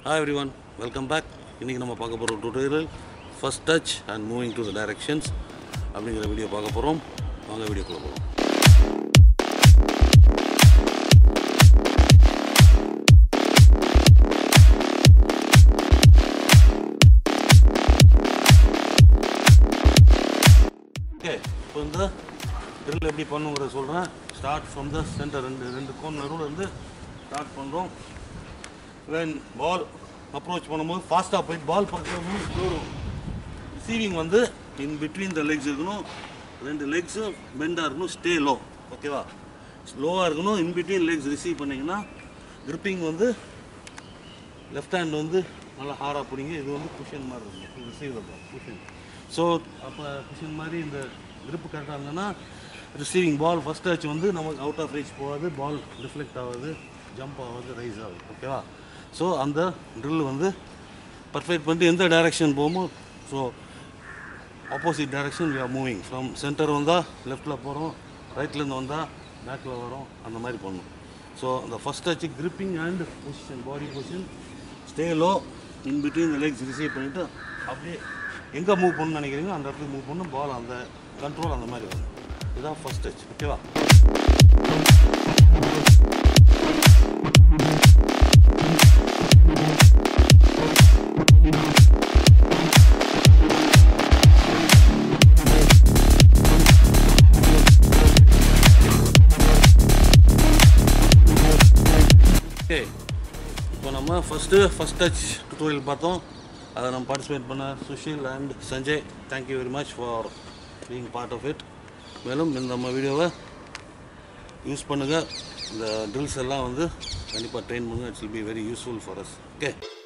hi everyone welcome back இன்றைக்கி நம்ம பார்க்க போகிற tutorial first touch and moving to the directions அப்படிங்கிற வீடியோ பார்க்க போகிறோம் வாங்க வீடியோக்குள்ளே போகிறோம் ஓகே இப்போ இந்த ட்ரில் எப்படி பண்ணுங்கிறத சொல்கிறேன் ஸ்டார்ட் ஃப்ரம் த சென்டர் ரெண்டு ரெண்டு கோன் நடுவில் இருந்து ஸ்டார்ட் பண்ணுறோம் வென் பால் அப்ரோச் பண்ணும்போது ஃபாஸ்ட்டாக போயிட்டு பால் பக்கம் ஸ்லோடும் ரிசீவிங் வந்து இன் பிட்வீன் த லெக்ஸ் இருக்கணும் ரெண்டு லெக்ஸும் பெண்டாக இருக்கணும் ஸ்டே லோ ஓகேவா ஸ்லோவாக இருக்கணும் இன் பிட்வீன் லெக்ஸ் ரிசீவ் பண்ணிங்கன்னா கிரிப்பிங் வந்து லெஃப்ட் ஹேண்ட் வந்து நல்லா ஹாராக பிடிங்க இது வந்து குஷன் மாதிரி இருக்கும் ரிசீவ் குஷன் ஸோ அப்போ குஷன் மாதிரி இந்த grip கரெக்டாக இருந்ததுன்னா ரிசீவிங் பால் ஃபஸ்ட் டச் வந்து நமக்கு அவுட் ஆஃப் ரீச் போகாது பால் ரிஃப்ளெக்ட் ஆகாது ஜம்ப் ஆகாது ரைஸ் ஆகுது ஓகேவா ஸோ அந்த ட்ரில் வந்து பர்ஃபெக்ட் பண்ணிட்டு எந்த டைரக்ஷன் போகுமோ so opposite direction we are moving from centre வந்தால் லெஃப்ட்டில் போகிறோம் ரைட்லேருந்து வந்தால் பேக்கில் வரோம் அந்த மாதிரி பண்ணணும் ஸோ அந்த first touch gripping and position body position stay low in between the legs receive பண்ணிவிட்டு அப்படியே எங்கே மூவ் பண்ணணும்னு நினைக்கிறீங்களோ அந்த இடத்துக்கு மூவ் பண்ணணும் பால் அந்த கண்ட்ரோல் அந்த மாதிரி வரும் இதுதான் ஃபஸ்ட் டச் ஓகேவா ஓகே இப்போ நம்ம ஃபஸ்ட்டு ஃபஸ்ட் டச் டுட்டோரியல் பார்த்தோம் அதை நம்ம பார்ட்டிசிபேட் பண்ண Sushil and Sanjay thank you very much for being part of it மேலும் இந்த நம்ம வீடியோவை யூஸ் பண்ணுங்கள் இந்த ட்ரில்ஸ் எல்லாம் வந்து கண்டிப்பாக ட்ரெயின் பண்ணுங்கள் it's will be very useful for us okay